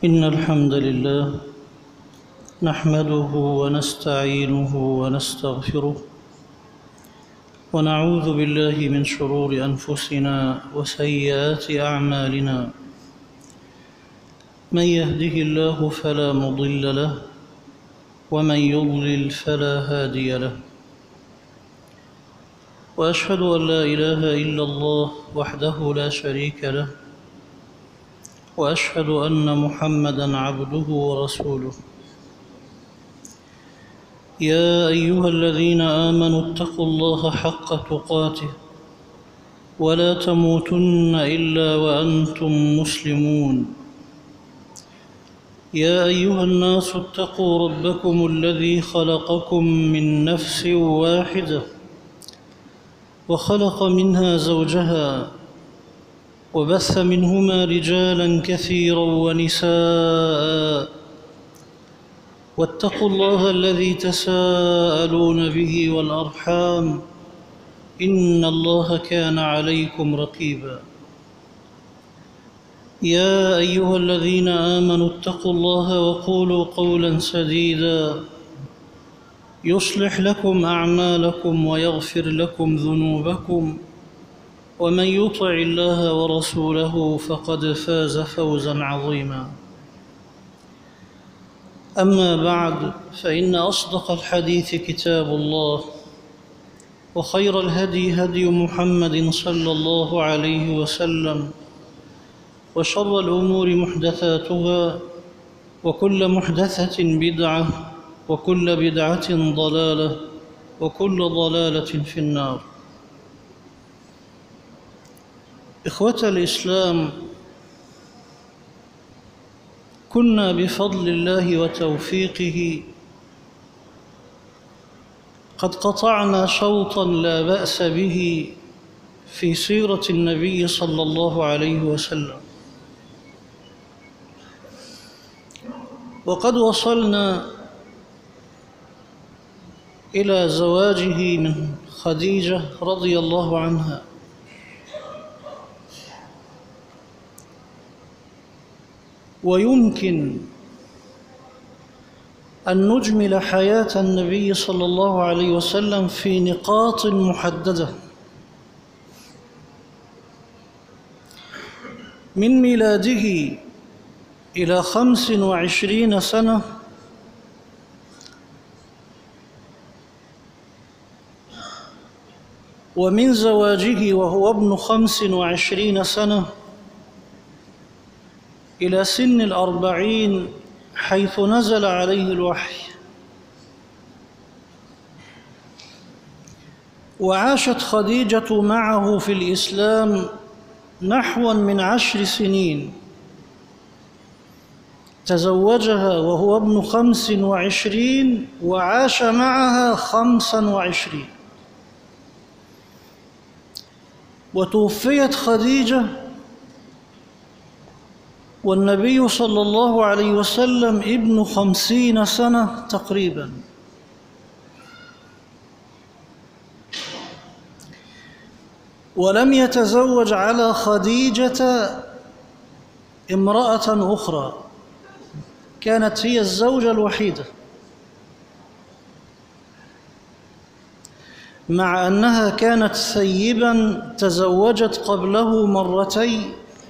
إن الحمد لله نحمده ونستعينه ونستغفره ونعوذ بالله من شرور أنفسنا وسيئات أعمالنا من يهده الله فلا مضل له ومن يضلل فلا هادي له واشهد ان لا اله الا الله وحده لا شريك له واشهد ان محمدا عبده ورسوله يا ايها الذين امنوا اتقوا الله حق تقاته ولا تموتن الا وانتم مسلمون يا ايها الناس اتقوا ربكم الذي خلقكم من نفس واحده وخلق منها زوجها وبث منهما رجالا كثيرا ونساء واتقوا الله الذي تساءلون به والارحام ان الله كان عليكم رقيبا يا ايها الذين امنوا اتقوا الله وقولوا قولا سديدا يصلح لكم اعمالكم ويغفر لكم ذنوبكم ومن يطع الله ورسوله فقد فاز فوزا عظيما اما بعد فان اصدق الحديث كتاب الله وخير الهدي هدي محمد صلى الله عليه وسلم وشر الامور محدثاتها وكل محدثه بدعه وكل بدعة ضلالة وكل ضلالة في النار إخوة الإسلام كنا بفضل الله وتوفيقه قد قطعنا شوطا لا بأس به في سيرة النبي صلى الله عليه وسلم وقد وصلنا إلى زواجه من خديجة رضي الله عنها ويمكن أن نجمل حياة النبي صلى الله عليه وسلم في نقاط محددة من ميلاده إلى خمس وعشرين سنة ومن زواجه وهو ابن خمس وعشرين سنة إلى سن الأربعين حيث نزل عليه الوحي وعاشت خديجة معه في الإسلام نحوا من عشر سنين تزوجها وهو ابن خمس وعشرين وعاش معها خمسا وعشرين وتوفيت خديجة والنبي صلى الله عليه وسلم ابن خمسين سنة تقريبا ولم يتزوج على خديجة امرأة أخرى كانت هي الزوجة الوحيدة مع أنها كانت ثيبا تزوجت قبله مرتين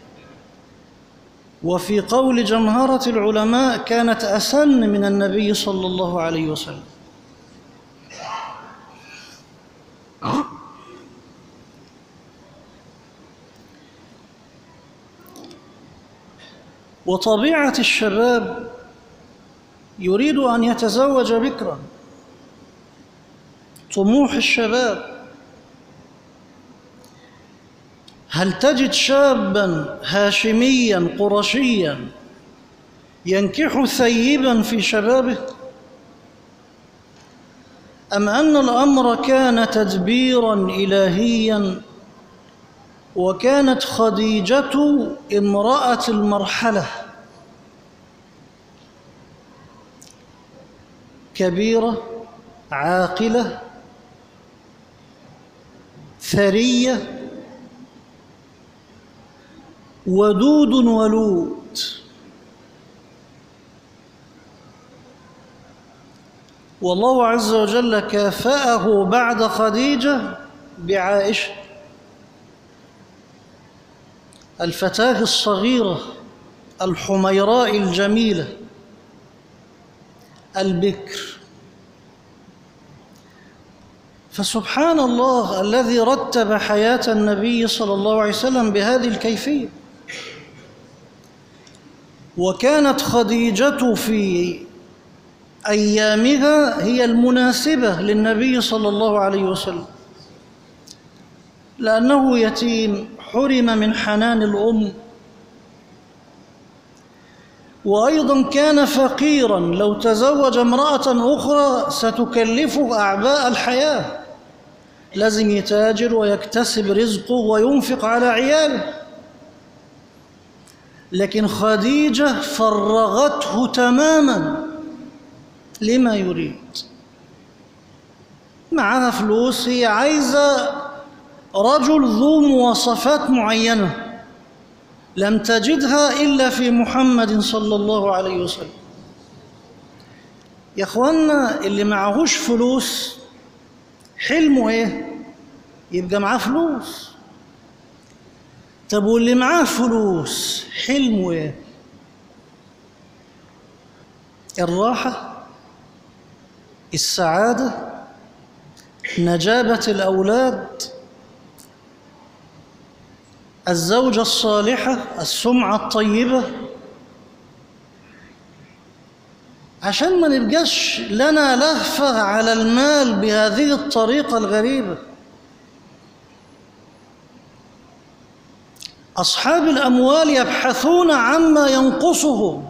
وفي قول جمهرة العلماء كانت أسن من النبي صلى الله عليه وسلم وطبيعة الشباب يريد أن يتزوج بكرا طموح الشباب هل تجد شابا هاشميا قرشيا ينكح ثيبا في شبابه ام ان الامر كان تدبيرا الهيا وكانت خديجه امراه المرحله كبيره عاقله ثريه ودود ولود والله عز وجل كافأه بعد خديجة بعائشة الفتاة الصغيرة الحميراء الجميلة البكر فسبحان الله الذي رتب حياة النبي صلى الله عليه وسلم بهذه الكيفية وكانت خديجة في أيامها هي المناسبة للنبي صلى الله عليه وسلم لأنه يتيم حرم من حنان الأم وأيضا كان فقيرا لو تزوج امرأة أخرى ستكلفه أعباء الحياة لازم يتاجر ويكتسب رزقه وينفق على عياله لكن خديجة فرغته تماما لما يريد معها فلوس هي عايزة رجل ذو مواصفات معينة لم تجدها إلا في محمد صلى الله عليه وسلم يا أخوانا اللي معهوش فلوس حلمه إيه؟ يبقى معاه فلوس طب واللي معاه فلوس حلمه إيه؟ الراحة السعادة نجابة الأولاد الزوجة الصالحة السمعة الطيبة عشان ما نبقاش لنا لهفة على المال بهذه الطريقة الغريبة أصحاب الأموال يبحثون عما ينقصهم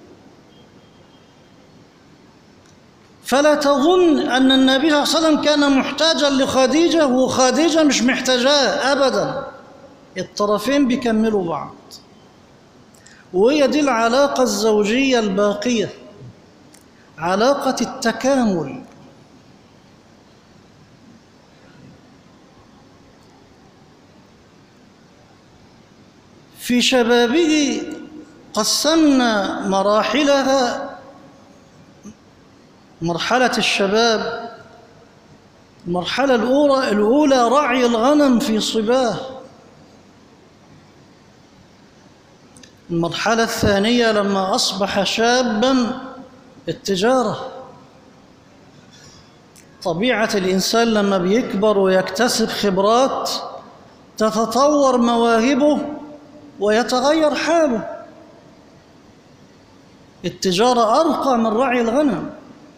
فلا تظن أن النبي صلى الله عليه وسلم كان محتاجا لخديجة وخديجة مش محتاجاه أبدا الطرفين بيكملوا بعض وهي دي العلاقة الزوجية الباقية علاقة التكامل في شبابه قسمنا مراحلها مرحلة الشباب المرحلة الأولى الأولى رعي الغنم في صباه المرحلة الثانية لما أصبح شابا التجارة طبيعة الإنسان لما بيكبر ويكتسب خبرات تتطور مواهبه ويتغير حاله التجارة أرقى من رعي الغنم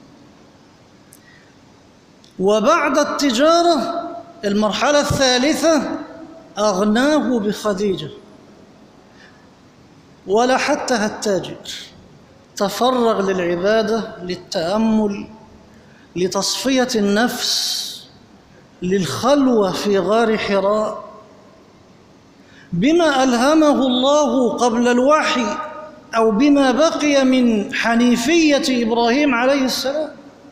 وبعد التجارة المرحلة الثالثة أغناه بخديجة ولا حتى التاجر تفرغ للعبادة للتأمل لتصفية النفس للخلوة في غار حراء بما ألهمه الله قبل الوحي أو بما بقي من حنيفية إبراهيم عليه السلام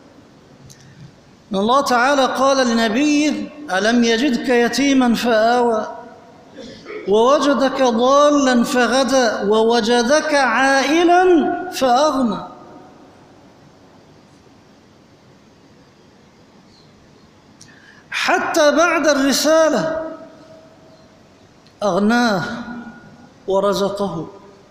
الله تعالى قال لنبيه ألم يجدك يتيما فآوى ووجدك ضالا فغدى ووجدك عائلا فأغنى حتى بعد الرسالة أغناه ورزقه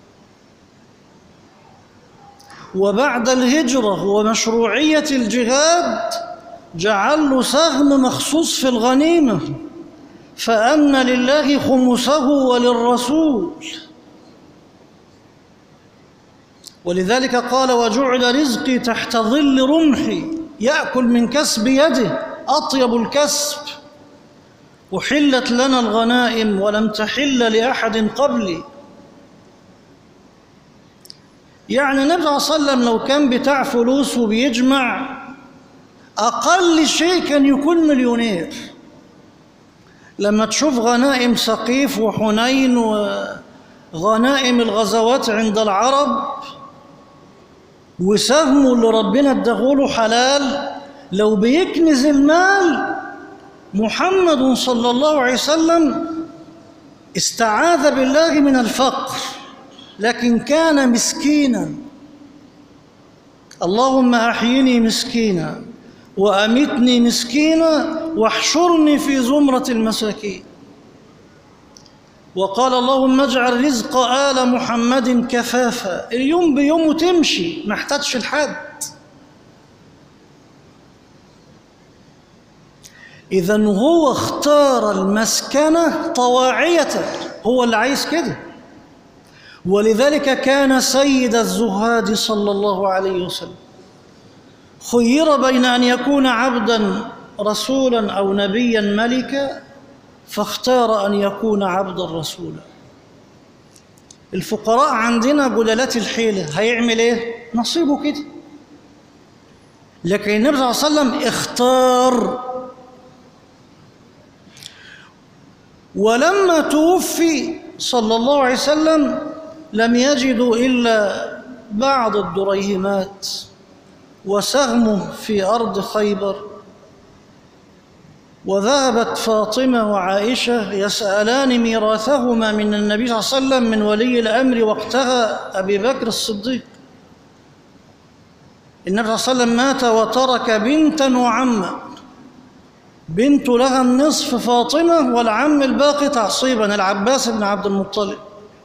وبعد الهجرة ومشروعية الجهاد جعل له سهم مخصوص في الغنيمة فأن لله خمسه وللرسول ولذلك قال وجعل رزقي تحت ظل رمحي يأكل من كسب يده أطيب الكسب أحلت لنا الغنائم ولم تحل لأحد قبلي يعني النبي صلى الله عليه وسلم لو كان بتاع فلوس وبيجمع أقل شيء كان يكون مليونير لما تشوف غنائم سقيف وحنين وغنائم الغزوات عند العرب وسهمه اللي ربنا اداهوله حلال لو بيكنز المال محمد صلى الله عليه وسلم استعاذ بالله من الفقر لكن كان مسكينا اللهم أحيني مسكينا وأمتني مسكينا واحشرني في زمرة المساكين وقال اللهم اجعل رزق آل محمد كفافا اليوم بيومه تمشي ما احتاجش لحد إذا هو اختار المسكنة طواعية هو اللي عايز كده ولذلك كان سيد الزهاد صلى الله عليه وسلم خير بين أن يكون عبدا رسولا أو نبيا ملكا فاختار أن يكون عبدا رسولا الفقراء عندنا جلالات الحيلة هيعمل ايه؟ نصيبه كده لكن النبي صلى الله عليه وسلم اختار ولما توفي صلى الله عليه وسلم لم يجدوا إلا بعض الدريهمات وسهمه في أرض خيبر وذهبت فاطمة وعائشة يسألان ميراثهما من النبي صلى الله عليه وسلم من ولي الأمر وقتها أبي بكر الصديق النبي صلى الله عليه وسلم مات وترك بنتا وعما بنت لها النصف فاطمة والعم الباقي تعصيبا العباس بن عبد المطلب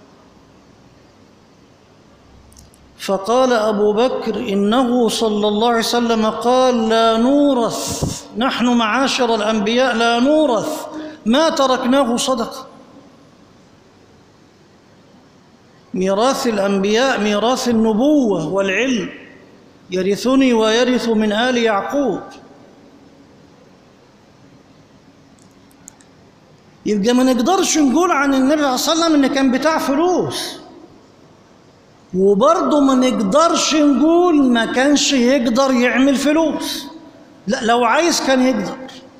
فقال أبو بكر إنه صلى الله عليه وسلم قال لا نورث نحن معاشر الأنبياء لا نورث ما تركناه صدقة ميراث الأنبياء ميراث النبوة والعلم يرثني ويرث من آل يعقوب يبقى ما نقدرش نقول عن النبي صلى الله عليه وسلم إن كان بتاع فلوس وبرضه ما نقدرش نقول ما كانش يقدر يعمل فلوس لا لو عايز كان يقدر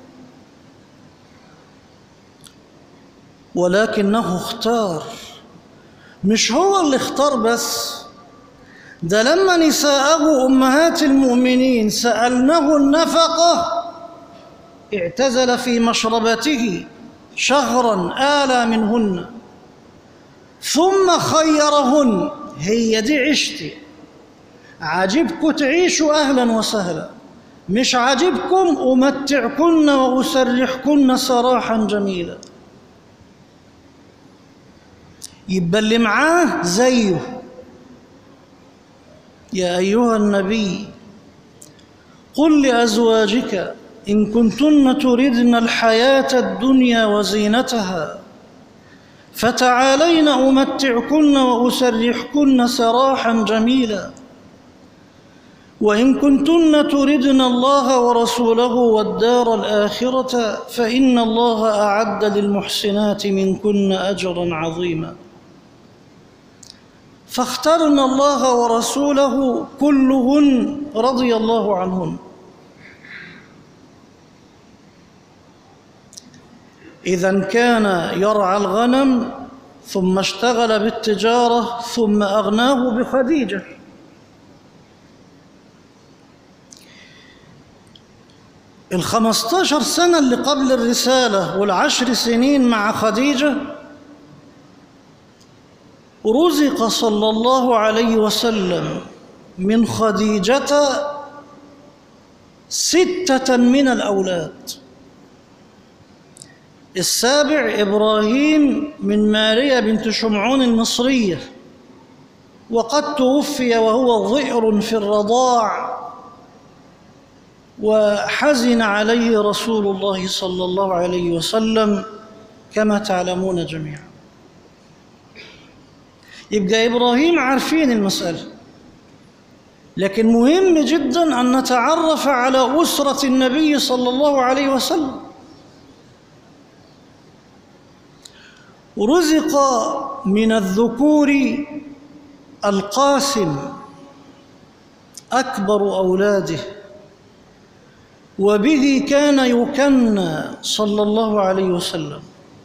ولكنه اختار مش هو اللي اختار بس ده لما نساءه امهات المؤمنين سالنه النفقه اعتزل في مشربته شهرا آلى منهن ثم خيرهن هي دي عشتي عجبكم تعيشوا أهلا وسهلا مش عاجبكم أمتعكن وأسرحكن سراحا جميلا يبقى اللي معاه زيه يا أيها النبي قل لأزواجك إن كنتن تردن الحياة الدنيا وزينتها فتعالين أمتعكن وأسرحكن سراحا جميلا وإن كنتن تردن الله ورسوله والدار الآخرة فإن الله أعد للمحسنات منكن أجرا عظيما فاخترن الله ورسوله كلهن رضي الله عنهن إذا كان يرعى الغنم ثم اشتغل بالتجارة ثم أغناه بخديجة الخمستاشر سنة اللي قبل الرسالة والعشر سنين مع خديجة رزق صلى الله عليه وسلم من خديجة ستة من الأولاد السابع إبراهيم من ماريا بنت شمعون المصرية وقد توفي وهو ظئر في الرضاع وحزن عليه رسول الله صلى الله عليه وسلم كما تعلمون جميعا يبقى إبراهيم عارفين المسألة لكن مهم جدا أن نتعرف على أسرة النبي صلى الله عليه وسلم رزق من الذكور القاسم أكبر أولاده وبه كان يكنى صلى الله عليه وسلم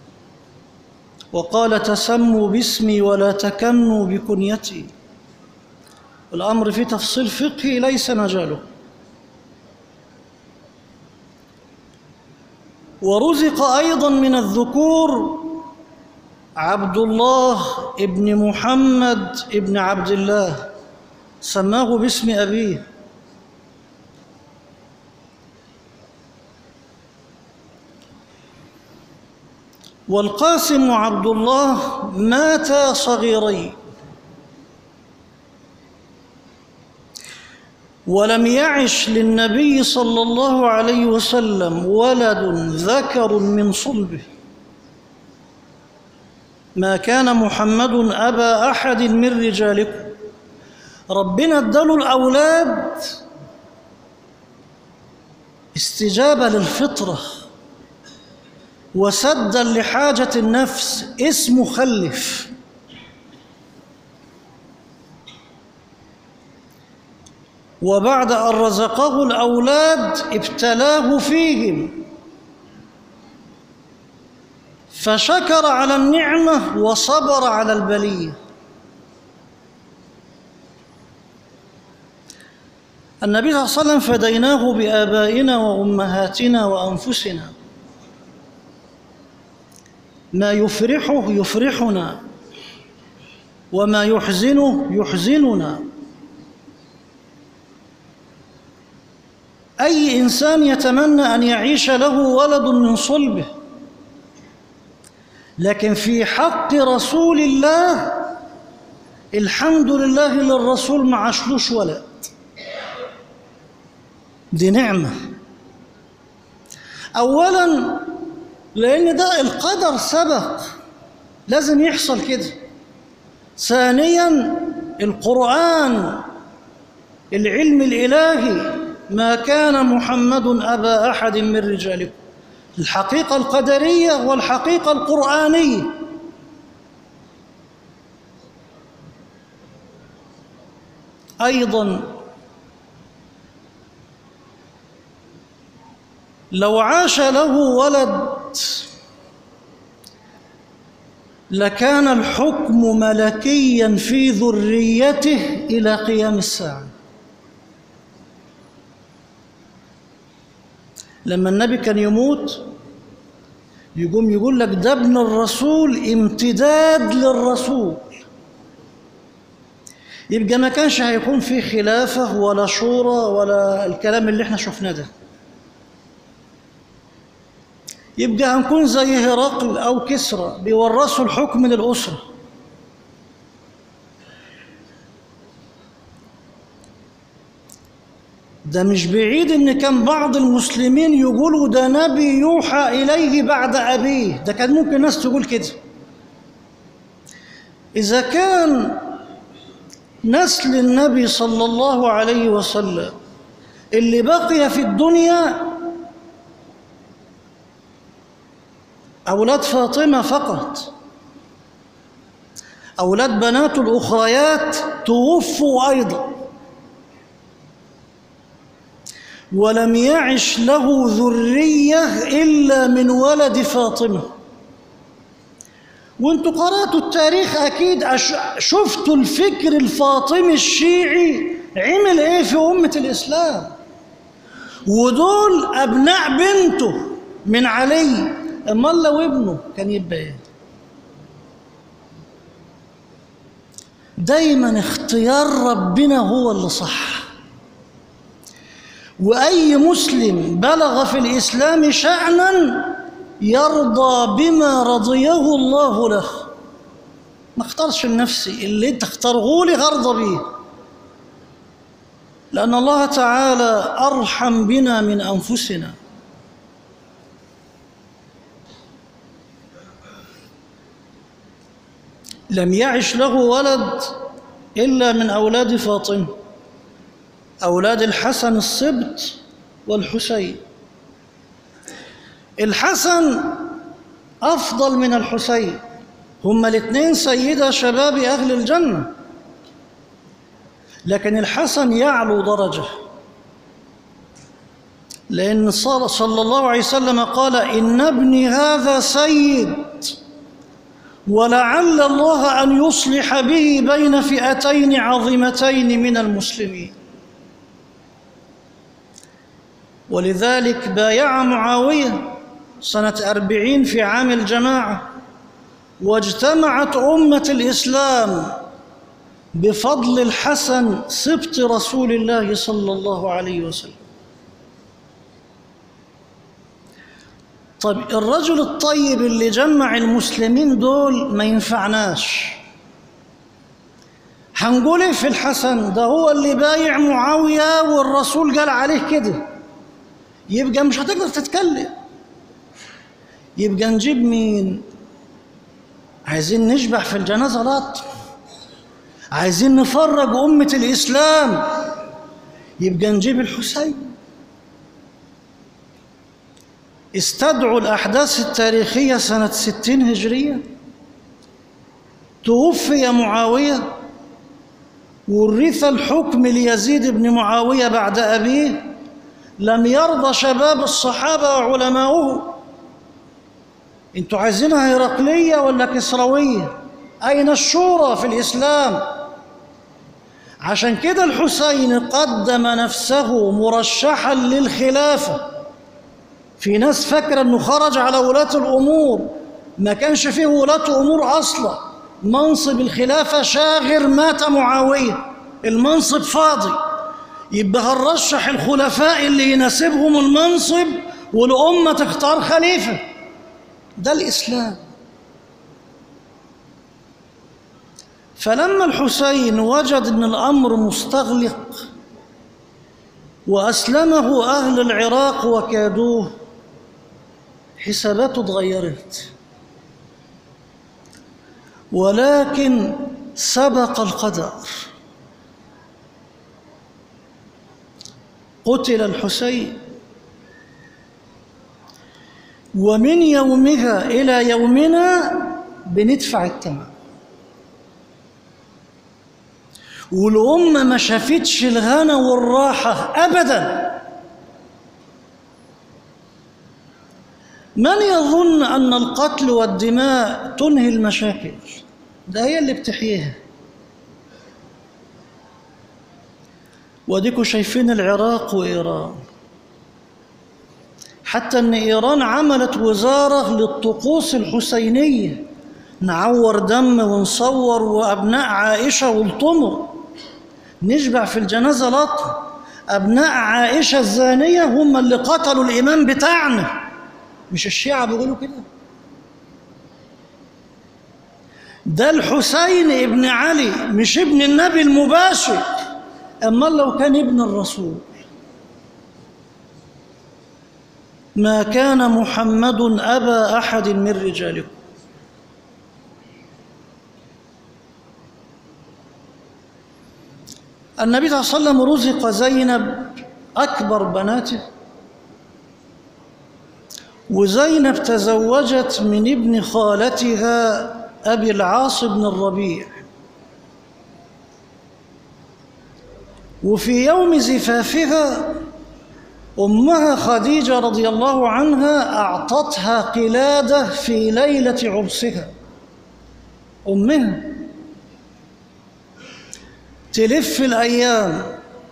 وقال تسموا باسمي ولا تكنوا بكنيتي الأمر في تفصيل فقهي ليس مجاله ورزق أيضا من الذكور عبد الله ابن محمد ابن عبد الله سماه باسم أبيه والقاسم وعبد الله ماتا صغيرين ولم يعش للنبي صلى الله عليه وسلم ولد ذكر من صلبه ما كان محمد أبا أحد من رجالكم ربنا اداله الأولاد استجابة للفطرة وسدا لحاجة النفس اسمه خلف وبعد أن رزقه الأولاد ابتلاه فيهم فشكر على النعمة وصبر على البلية النبي صلى الله عليه وسلم فديناه بآبائنا وأمهاتنا وأنفسنا ما يفرحه يفرحنا وما يحزنه يحزننا أي إنسان يتمنى أن يعيش له ولد من صلبه لكن في حق رسول الله الحمد لله للرسول ما عاشلوش ولد دي نعمة أولا لأن ده القدر سبق لازم يحصل كده ثانيا القرآن العلم الإلهي ما كان محمد أبا أحد من رجالكم الحقيقة القدرية والحقيقة القرآنية أيضا لو عاش له ولد لكان الحكم ملكيا في ذريته إلى قيام الساعة لما النبي كان يموت يقوم يقول لك ده ابن الرسول امتداد للرسول يبقى ما كانش هيكون في خلافة ولا شورى ولا الكلام اللي احنا شفناه ده يبقى هنكون زي هرقل أو كسرى بيورثوا الحكم للأسرة ده مش بعيد ان كان بعض المسلمين يقولوا ده نبي يوحى اليه بعد ابيه ده كان ممكن ناس تقول كده اذا كان نسل النبي صلى الله عليه وسلم اللي بقي في الدنيا اولاد فاطمه فقط اولاد بناته الاخريات توفوا ايضا ولم يعش له ذرية إلا من ولد فاطمة وانتوا قرأتوا التاريخ أكيد شفتوا الفكر الفاطمي الشيعي عمل إيه في أمة الإسلام ودول أبناء بنته من علي أمال لو ابنه كان يبقى إيه دايما اختيار ربنا هو اللي صح واي مسلم بلغ في الاسلام شانا يرضى بما رضيه الله له ما اختارش لنفسي اللي انت اختاره لي هرضى بيه لان الله تعالى ارحم بنا من انفسنا لم يعش له ولد الا من اولاد فاطمه أولاد الحسن الصبت والحسين الحسن أفضل من الحسين هما الاثنين سيدا شباب أهل الجنة لكن الحسن يعلو درجة لأن صلى الله عليه وسلم قال إن ابني هذا سيد ولعل الله أن يصلح به بين فئتين عظيمتين من المسلمين ولذلك بايع معاوية سنة أربعين في عام الجماعة واجتمعت أمة الإسلام بفضل الحسن سبط رسول الله صلى الله عليه وسلم طيب الرجل الطيب اللي جمع المسلمين دول ما ينفعناش هنقول ايه في الحسن ده هو اللي بايع معاوية والرسول قال عليه كده يبقى مش هتقدر تتكلم يبقى نجيب مين عايزين نشبع في الجنازة لط عايزين نفرج أمة الإسلام يبقى نجيب الحسين استدعوا الأحداث التاريخية سنة ستين هجرية توفي معاوية ورث الحكم ليزيد بن معاوية بعد أبيه لم يرضى شباب الصحابة وعلماؤه انتوا عايزينها هرقلية ولا كسروية أين الشورى في الإسلام عشان كده الحسين قدم نفسه مرشحا للخلافة في ناس فاكرة أنه خرج على ولاة الأمور ما كانش فيه ولاة أمور أصلا منصب الخلافة شاغر مات معاوية المنصب فاضي يبقى هنرشح الخلفاء اللي يناسبهم المنصب والأمة تختار خليفة ده الإسلام فلما الحسين وجد أن الأمر مستغلق وأسلمه أهل العراق وكادوه حساباته اتغيرت ولكن سبق القدر قتل الحسين ومن يومها إلى يومنا بندفع الثمن والأمة ما شافتش الغنى والراحة أبدا من يظن أن القتل والدماء تنهي المشاكل ده هي اللي بتحييها وديكوا شايفين العراق وإيران حتى أن إيران عملت وزارة للطقوس الحسينية نعور دم ونصور وأبناء عائشة والطمر نشبع في الجنازة لطم أبناء عائشة الزانية هم اللي قتلوا الإمام بتاعنا مش الشيعة بيقولوا كده ده الحسين ابن علي مش ابن النبي المباشر أما لو كان ابن الرسول ما كان محمد أبا أحد من رجالكم النبي صلى الله عليه وسلم رزق زينب أكبر بناته وزينب تزوجت من ابن خالتها أبي العاص بن الربيع وفي يوم زفافها أمها خديجة رضي الله عنها أعطتها قلادة في ليلة عرسها أمها تلف الأيام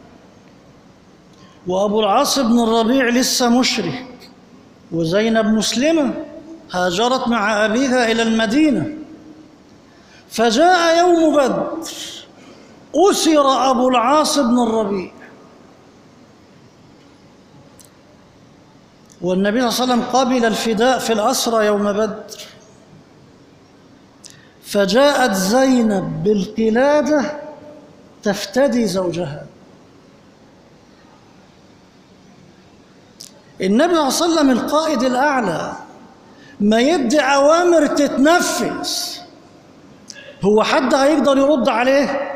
وأبو العاص بن الربيع لسه مشرك وزينب مسلمة هاجرت مع أبيها إلى المدينة فجاء يوم بدر أسر أبو العاص بن الربيع والنبي صلى الله عليه وسلم قبل الفداء في الأسرى يوم بدر فجاءت زينب بالقلادة تفتدي زوجها النبي صلى الله عليه وسلم القائد الأعلى ما يدي أوامر تتنفذ هو حد هيقدر يرد عليه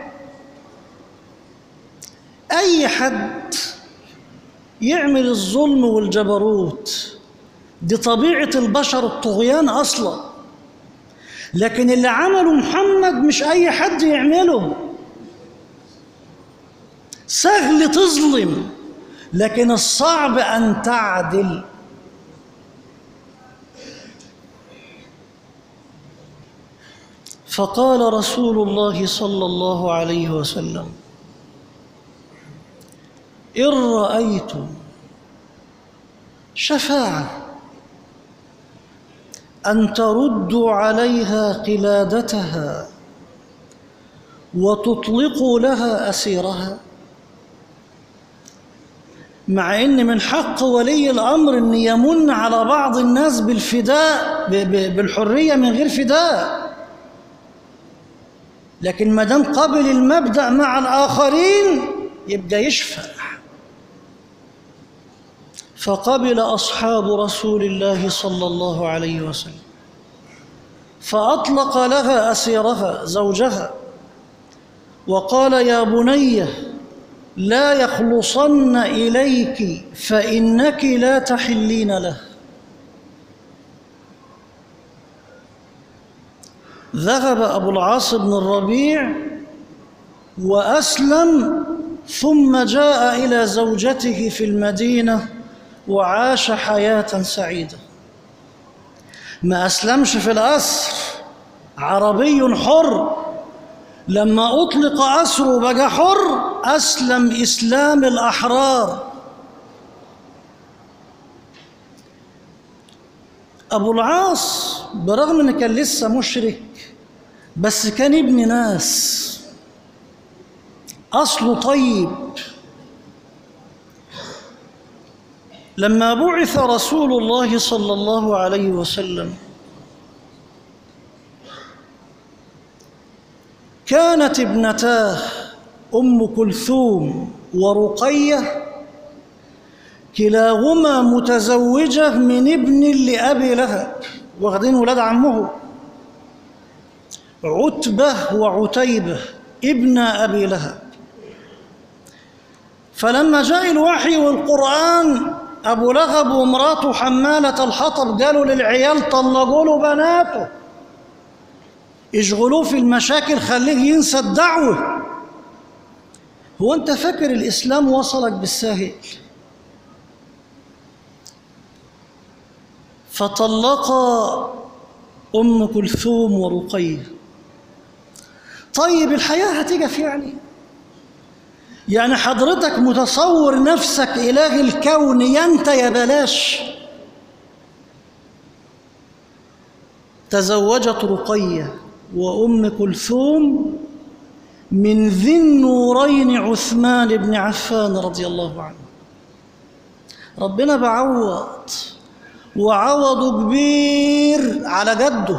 أي حد يعمل الظلم والجبروت دي طبيعة البشر الطغيان أصلا لكن اللي عمله محمد مش أي حد يعمله سهل تظلم لكن الصعب أن تعدل فقال رسول الله صلى الله عليه وسلم إن رأيتم شفاعة أن تردوا عليها قلادتها وتطلقوا لها أسيرها مع ان من حق ولي الامر ان يمن على بعض الناس بالفداء ب- ب- بالحريه من غير فداء لكن ما دام قبل المبدا مع الاخرين يبقى يشفع فقبل اصحاب رسول الله صلى الله عليه وسلم فاطلق لها اسيرها زوجها وقال يا بني لا يخلصن اليك فانك لا تحلين له ذهب ابو العاص بن الربيع واسلم ثم جاء الى زوجته في المدينه وعاش حياه سعيده ما اسلمش في الاسر عربي حر لما اطلق اسره بقى حر اسلم اسلام الاحرار ابو العاص برغم ان كان لسه مشرك بس كان ابن ناس اصله طيب لما بعث رسول الله صلى الله عليه وسلم كانت ابنتاه ام كلثوم ورقيه كلاهما متزوجه من ابن لابي لهب واخدين ولاد عمه عتبه وعتيبه ابن ابي لهب فلما جاء الوحي والقران ابو لهب وامراته حماله الحطب قالوا للعيال طلقوا له بناته اشغلوه في المشاكل خليه ينسى الدعوه هو انت فاكر الاسلام وصلك بالساهل فطلق ام كلثوم ورقيه طيب الحياه هتقف يعني يعني حضرتك متصور نفسك اله الكون يا انت يا بلاش تزوجت رقيه وام كلثوم من ذي النورين عثمان بن عفان رضي الله عنه ربنا بعوض وعوض كبير على جده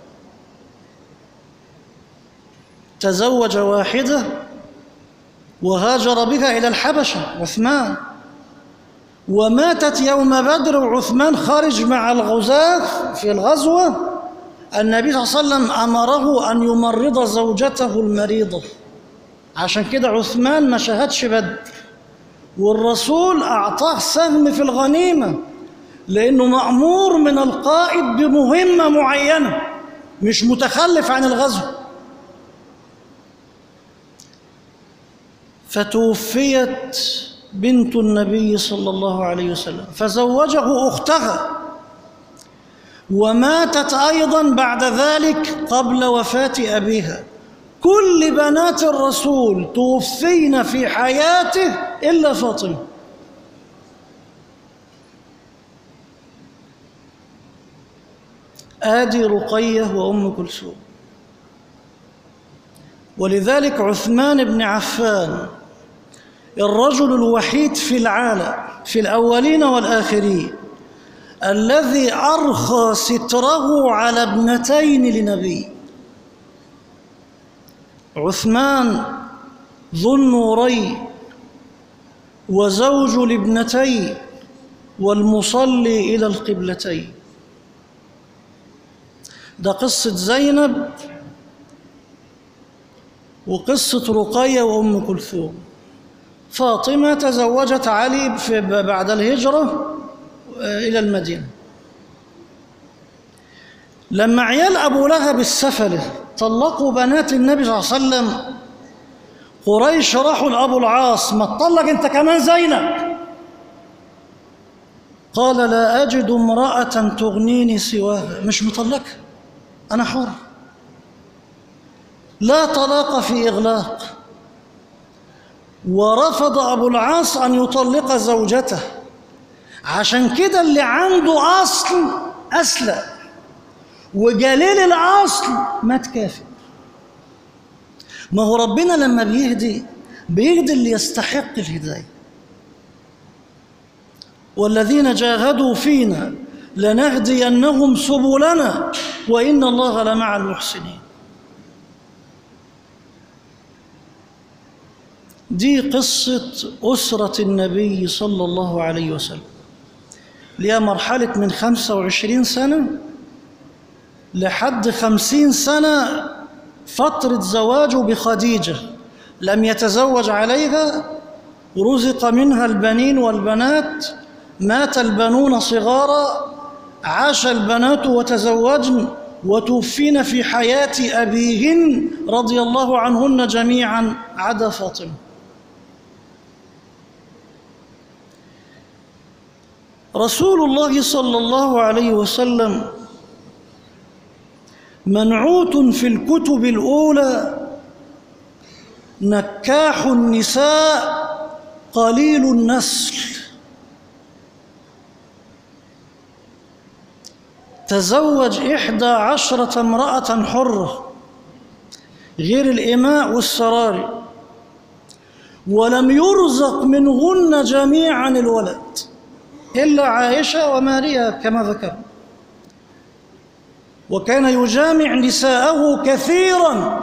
تزوج واحده وهاجر بها الى الحبشه عثمان وماتت يوم بدر وعثمان خارج مع الغزاة في الغزوه النبي صلى الله عليه وسلم امره ان يمرض زوجته المريضه عشان كده عثمان ما شهدش بدر والرسول اعطاه سهم في الغنيمه لانه مامور من القائد بمهمه معينه مش متخلف عن الغزو فتوفيت بنت النبي صلى الله عليه وسلم فزوجه اختها وماتت ايضا بعد ذلك قبل وفاه ابيها كل بنات الرسول توفين في حياته الا فاطمه ادي رقيه وام كلثوم ولذلك عثمان بن عفان الرجل الوحيد في العالم في الاولين والاخرين الذي ارخى ستره على ابنتين لنبي عثمان ذو النورين وزوج الابنتين والمصلي الى القبلتين ده قصه زينب وقصه رقيه وام كلثوم فاطمه تزوجت علي في بعد الهجره الى المدينه لما عيال ابو لهب السفله طلقوا بنات النبي صلى الله عليه وسلم قريش راحوا لابو العاص ما تطلق انت كمان زينب قال لا اجد امراه تغنيني سواها مش مطلقه انا حر لا طلاق في اغلاق ورفض ابو العاص ان يطلق زوجته عشان كده اللي عنده اصل اسلم وجليل الاصل مات كافر ما هو ربنا لما بيهدي بيهدي اللي يستحق الهدايه والذين جاهدوا فينا لنهدينهم سبلنا وإن الله لمع المحسنين دي قصة أسرة النبي صلى الله عليه وسلم ليها مرحلة من خمسة وعشرين سنة لحد خمسين سنة فترة زواجه بخديجة لم يتزوج عليها رزق منها البنين والبنات مات البنون صغارا عاش البنات وتزوجن وتوفين في حياة أبيهن رضي الله عنهن جميعا عدا فاطمة رسول الله صلى الله عليه وسلم منعوت في الكتب الأولى نكاح النساء قليل النسل تزوج إحدى عشرة امرأة حرة غير الإماء والسراري ولم يرزق منهن جميعا الولد إلا عائشة وماريا كما ذكر وكان يجامع نساءه كثيرا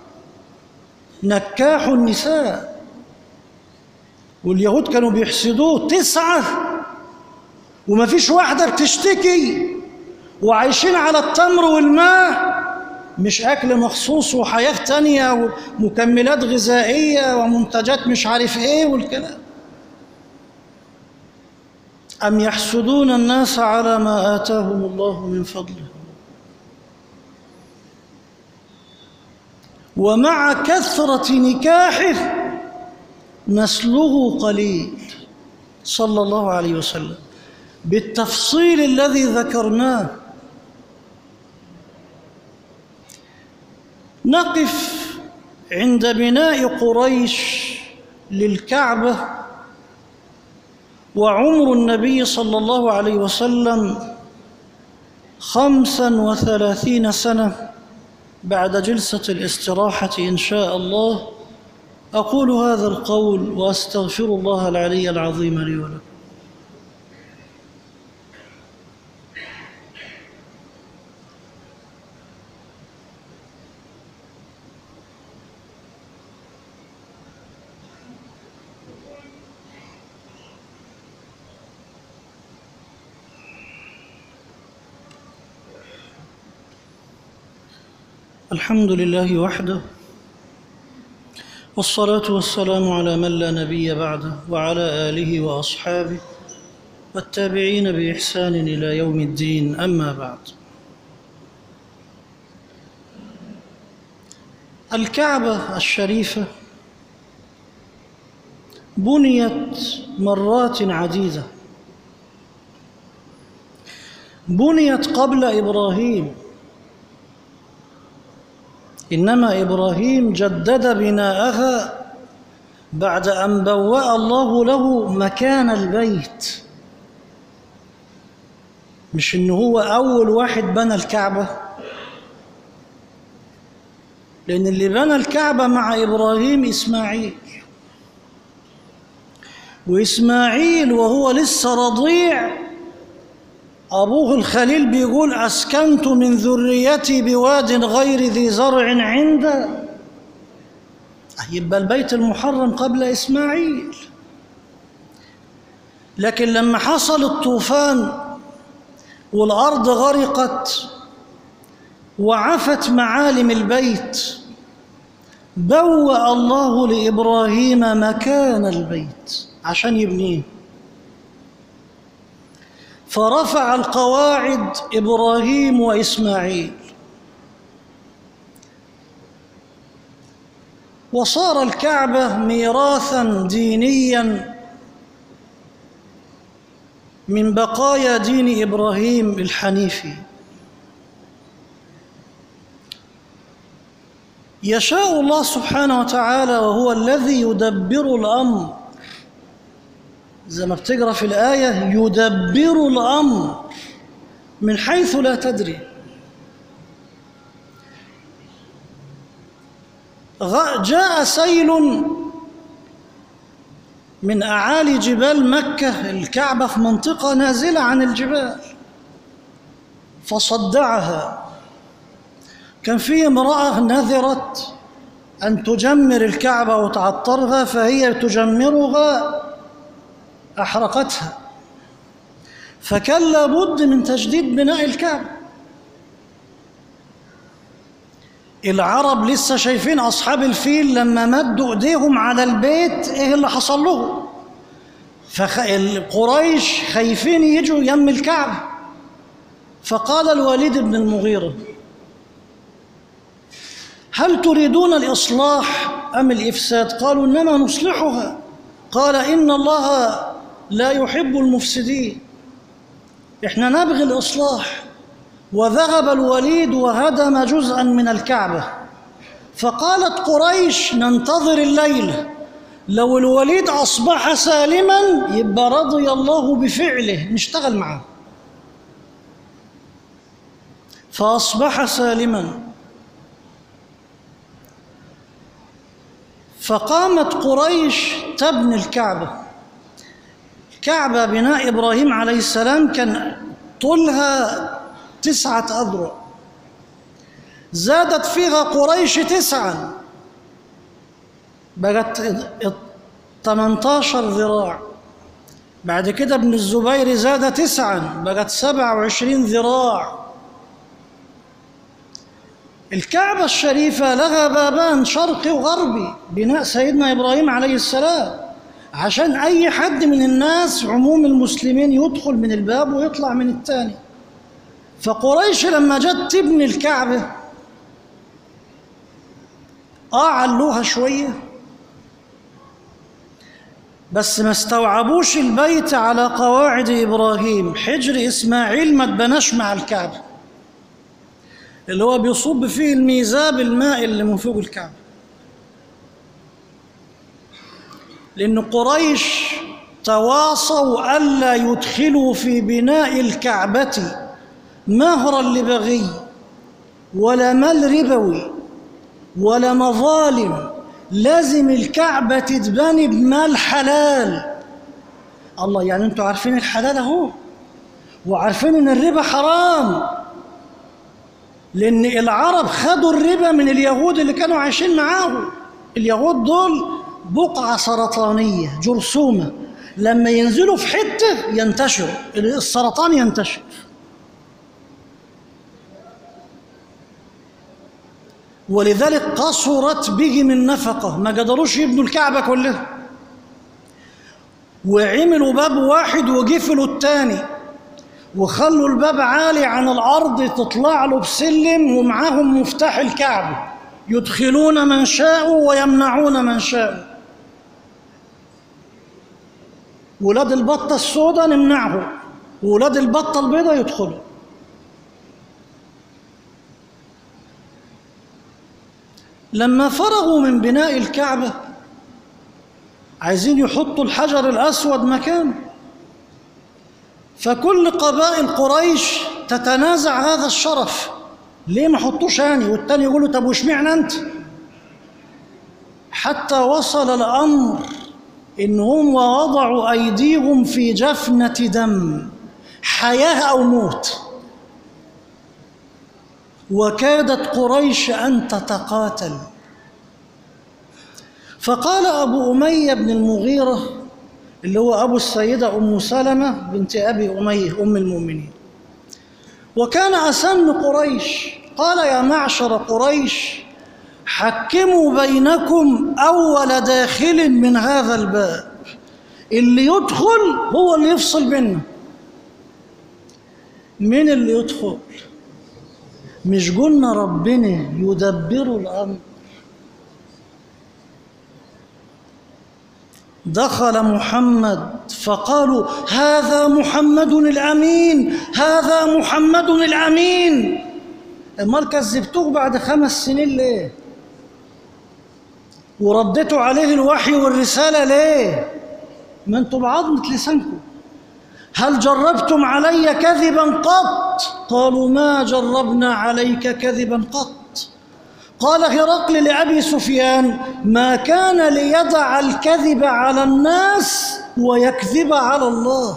نكاح النساء واليهود كانوا بيحسدوه تسعة وما فيش واحدة بتشتكي وعايشين على التمر والماء مش أكل مخصوص وحياة تانية ومكملات غذائية ومنتجات مش عارف إيه والكلام أم يحسدون الناس على ما آتاهم الله من فضله ومع كثرة نكاحه نسله قليل صلى الله عليه وسلم بالتفصيل الذي ذكرناه نقف عند بناء قريش للكعبة وعمر النبي صلى الله عليه وسلم خمسا وثلاثين سنة بعد جلسة الاستراحة إن شاء الله أقول هذا القول وأستغفر الله العلي العظيم لي ولكم الحمد لله وحده والصلاة والسلام على من لا نبي بعده وعلى آله وأصحابه والتابعين بإحسان إلى يوم الدين أما بعد الكعبة الشريفة بنيت مرات عديدة بنيت قبل إبراهيم إنما إبراهيم جدد بناءها بعد أن بوأ الله له مكان البيت مش إن هو أول واحد بنى الكعبة لأن اللي بنى الكعبة مع إبراهيم إسماعيل وإسماعيل وهو لسه رضيع أبوه الخليل بيقول أسكنت من ذريتي بواد غير ذي زرع عند يبقى البيت المحرم قبل إسماعيل لكن لما حصل الطوفان والأرض غرقت وعفت معالم البيت بوأ الله لإبراهيم مكان البيت عشان يبنيه فرفع القواعد ابراهيم واسماعيل وصار الكعبه ميراثا دينيا من بقايا دين ابراهيم الحنيفي يشاء الله سبحانه وتعالى وهو الذي يدبر الامر زي ما بتقرا في الآية يدبر الأمر من حيث لا تدري جاء سيل من أعالي جبال مكة الكعبة في منطقة نازلة عن الجبال فصدعها كان في امرأة نذرت أن تجمر الكعبة وتعطرها فهي تجمرها أحرقتها فكان لابد من تجديد بناء الكعبة العرب لسه شايفين أصحاب الفيل لما مدوا إيديهم على البيت إيه اللي حصل لهم فقريش خايفين يجوا يم الكعبة فقال الوليد بن المغيرة هل تريدون الإصلاح أم الإفساد قالوا إنما نصلحها قال إن الله لا يحب المفسدين إحنا نبغي الإصلاح وذهب الوليد وهدم جزءا من الكعبة فقالت قريش ننتظر الليلة لو الوليد أصبح سالما يبقى رضي الله بفعله نشتغل معه فأصبح سالما فقامت قريش تبني الكعبة الكعبة بناء إبراهيم عليه السلام كان طولها تسعة أذرع زادت فيها قريش تسعة بقت 18 ذراع بعد كده ابن الزبير زاد تسعا بقت 27 ذراع الكعبة الشريفة لها بابان شرقي وغربي بناء سيدنا إبراهيم عليه السلام عشان أي حد من الناس عموم المسلمين يدخل من الباب ويطلع من الثاني فقريش لما جت تبني الكعبة آه علوها شوية بس ما استوعبوش البيت على قواعد إبراهيم حجر إسماعيل ما اتبناش مع الكعبة اللي هو بيصب فيه الميزاب الماء اللي من فوق الكعبة لأن قريش تواصوا ألا يدخلوا في بناء الكعبة مهرا لبغي ولا مال ربوي ولا مظالم لازم الكعبة تتبني بمال حلال الله يعني انتوا عارفين الحلال اهو وعارفين ان الربا حرام لان العرب خدوا الربا من اليهود اللي كانوا عايشين معاهم اليهود دول بقعة سرطانية جرثومة لما ينزلوا في حتة ينتشروا السرطان ينتشر ولذلك قصرت بهم النفقة ما قدروش يبنوا الكعبة كلها وعملوا باب واحد وقفلوا التاني وخلوا الباب عالي عن الأرض تطلع له بسلم ومعاهم مفتاح الكعبة يدخلون من شاءوا ويمنعون من شاءوا ولاد البطة السوداء نمنعهم وولاد البطة البيضاء يدخلوا لما فرغوا من بناء الكعبة عايزين يحطوا الحجر الأسود مكانه فكل قبائل قريش تتنازع هذا الشرف ليه ما حطوش هاني والتاني يقولوا طب واشمعنى انت حتى وصل الامر انهم وضعوا ايديهم في جفنه دم حياه او موت وكادت قريش ان تتقاتل فقال ابو اميه بن المغيره اللي هو ابو السيده ام سلمه بنت ابي اميه ام المؤمنين وكان اسن قريش قال يا معشر قريش حكموا بينكم اول داخل من هذا الباب اللي يدخل هو اللي يفصل بيننا مين اللي يدخل مش قلنا ربنا يدبر الامر دخل محمد فقالوا هذا محمد الامين هذا محمد الامين امال كذبتوه بعد خمس سنين ليه ورديتوا عليه الوحي والرساله ليه ما انتم بعضمه لسانكم هل جربتم علي كذبا قط قالوا ما جربنا عليك كذبا قط قال هرقل لأبي سفيان ما كان ليدع الكذب على الناس ويكذب على الله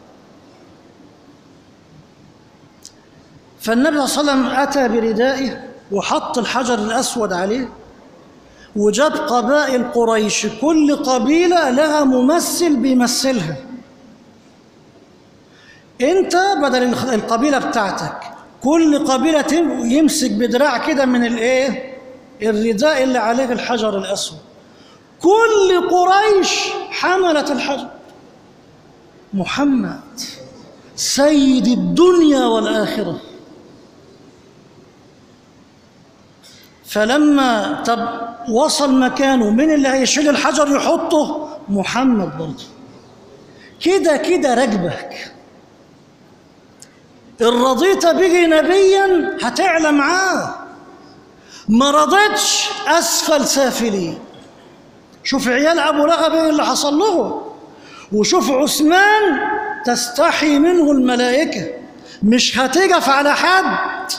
فالنبي صلى الله عليه وسلم أتى بردائه وحط الحجر الأسود عليه وجاب قبائل قريش كل قبيلة لها ممثل بيمثلها انت بدل القبيلة بتاعتك كل قبيلة يمسك بدراع كده من الايه الرداء اللي عليه الحجر الأسود كل قريش حملت الحجر محمد سيد الدنيا والآخرة فلما طب وصل مكانه من اللي هيشيل الحجر يحطه محمد برضه كده كده راكبك إن رضيت به نبيا هتعلى معاه ما رضيتش أسفل سافلين شوف عيال أبو لهب إيه اللي حصل له وشوف عثمان تستحي منه الملائكة مش هتقف على حد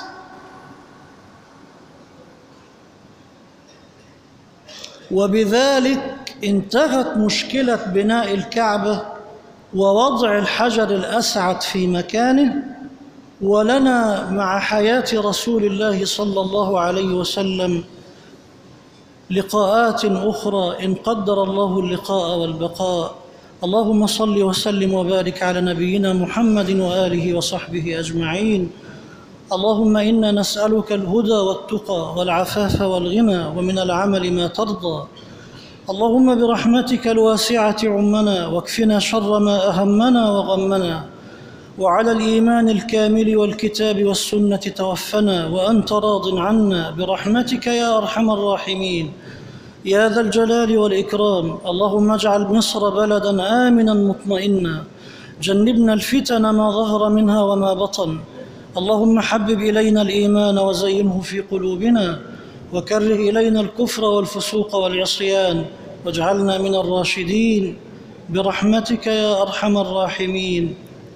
وبذلك انتهت مشكلة بناء الكعبة ووضع الحجر الأسعد في مكانه ولنا مع حياة رسول الله صلى الله عليه وسلم لقاءات أخرى إن قدر الله اللقاء والبقاء اللهم صل وسلم وبارك على نبينا محمد وآله وصحبه أجمعين اللهم إنا نسألك الهدى والتقى والعفاف والغنى ومن العمل ما ترضى اللهم برحمتك الواسعة عمنا واكفنا شر ما أهمنا وغمنا وعلى الإيمان الكامل والكتاب والسنة توفنا وأنت راض عنا برحمتك يا أرحم الراحمين يا ذا الجلال والإكرام اللهم اجعل مصر بلدا آمنا مطمئنا جنبنا الفتن ما ظهر منها وما بطن اللهم حبب إلينا الإيمان وزينه في قلوبنا وكره إلينا الكفر والفسوق والعصيان واجعلنا من الراشدين برحمتك يا أرحم الراحمين